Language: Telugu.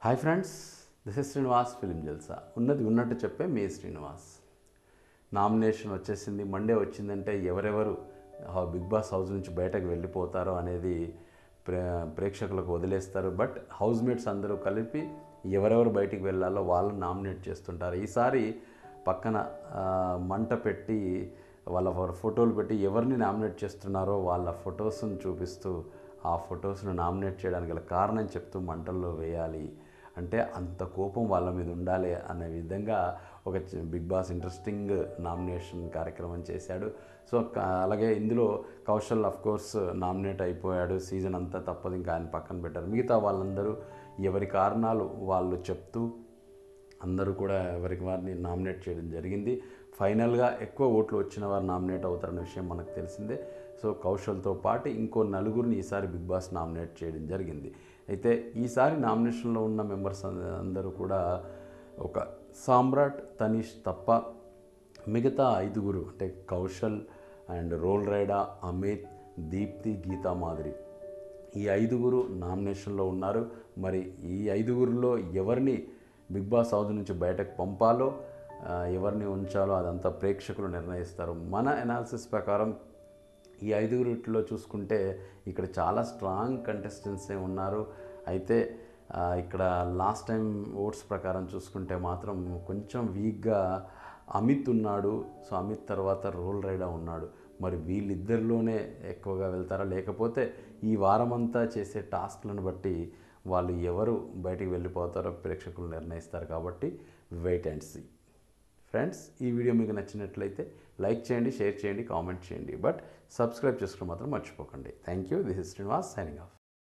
hi friends this is Srinivas film Jalsa ఉన్నది ఉన్నట్టు చెప్పే మీ శ్రీనివాస్ నామినేషన్ వచ్చేసింది మండే వచ్చిందంటే ఎవరెవరు ఆ బిగ్ బాస్ హౌస్ నుంచి బయటకు వెళ్ళిపోతారో అనేది ప్రే ప్రేక్షకులకు వదిలేస్తారు బట్ హౌస్ మేట్స్ అందరూ కలిపి ఎవరెవరు బయటికి వెళ్ళాలో వాళ్ళని నామినేట్ చేస్తుంటారు ఈసారి పక్కన ఆ, మంట పెట్టి వాళ్ళ ఫోటోలు పెట్టి ఎవరిని నామినేట్ చేస్తున్నారో వాళ్ళ ఫొటోస్ని చూపిస్తూ ఆ ఫొటోస్ను నామినేట్ చేయడానికి గల కారణం చెప్తూ మంటల్లో వేయాలి అంటే అంత కోపం వాళ్ళ మీద ఉండాలి అనే విధంగా ఒక చి- బిగ్ బాస్ ఇంట్రెస్టింగ్ నామినేషన్ కార్యక్రమం చేశాడు సో క- అలాగే ఇందులో కౌశల్ అఫ్ కోర్స్ నామినేట్ అయిపోయాడు సీజన్ అంతా తప్పదు ఇంకా ఆయన పక్కన పెట్టారు మిగతా వాళ్ళందరూ ఎవరి కారణాలు వాళ్ళు చెప్తూ అందరూ కూడా ఎవరికి వారిని నామినేట్ చేయడం జరిగింది ఫైనల్గా ఎక్కువ ఓట్లు వచ్చిన వారు నామినేట్ అవుతారన్న విషయం మనకు తెలిసిందే సో కౌశల్తో పాటు ఇంకో నలుగురిని ఈసారి బిగ్ బాస్ నామినేట్ చేయడం జరిగింది అయితే ఈసారి నామినేషన్లో ఉన్న మెంబర్స్ అందరూ కూడా ఒక సామ్రాట్ తనీష్ తప్ప మిగతా ఐదుగురు అంటే కౌశల్ అండ్ రోల్ రైడా అమిత్ దీప్తి గీతా మాదిరి ఈ ఐదుగురు నామినేషన్లో ఉన్నారు మరి ఈ ఐదుగురిలో ఎవరిని బిగ్ బాస్ హౌస్ నుంచి బయటకు పంపాలో ఆ, ఎవరిని ఉంచాలో అదంతా ప్రేక్షకులు నిర్ణయిస్తారు మన ఎనాలిసిస్ ప్రకారం ఈ ఐదుగురిలో చూసుకుంటే ఇక్కడ చాలా స్ట్రాంగ్ కంటెస్టెంట్సే ఉన్నారు అయితే ఆ, ఇక్కడ లాస్ట్ టైం ఓట్స్ ప్రకారం చూసుకుంటే మాత్రం కొంచెం వీక్గా అమిత్ ఉన్నాడు సో అమిత్ తర్వాత రోల్ రైడా ఉన్నాడు మరి వీళ్ళిద్దరిలోనే ఎక్కువగా వెళ్తారా లేకపోతే ఈ వారమంతా చేసే టాస్క్లను బట్టి వాళ్ళు ఎవరు బయటికి వెళ్ళిపోతారో ప్రేక్షకులు నిర్ణయిస్తారు కాబట్టి వెయిట్ అండ్ సీ ఫ్రెండ్స్ ఈ వీడియో మీకు నచ్చినట్లయితే లైక్ చేయండి షేర్ చేయండి కామెంట్ చేయండి బట్ సబ్స్క్రైబ్ చేసుకోవడం మాత్రం మర్చిపోకండి thank you this is Srinivas signing of